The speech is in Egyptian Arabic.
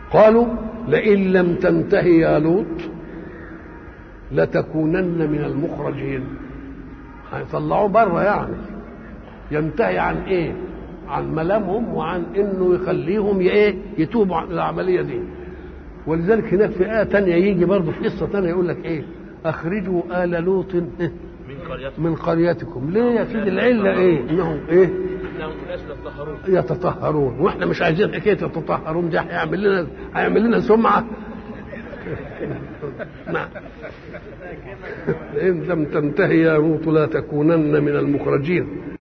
قالوا لئن لم تنتهي يا لوط لتكونن من المخرجين هيطلعوه بره يعني ينتهي عن ايه عن ملامهم وعن انه يخليهم ايه يتوبوا عن العمليه دي ولذلك هناك في آية تانية يجي برضه في قصة تانية يقول لك إيه أخرجوا آل لوط من قريتكم من قريتكم ليه يا سيدي العلة إيه إنهم إيه انهم اناس يتطهرون يتطهرون واحنا مش عايزين حكايه يتطهرون دي هيعمل لنا هيعمل لنا سمعه نعم ان لم تنتهي يا لوط لا تكونن من المخرجين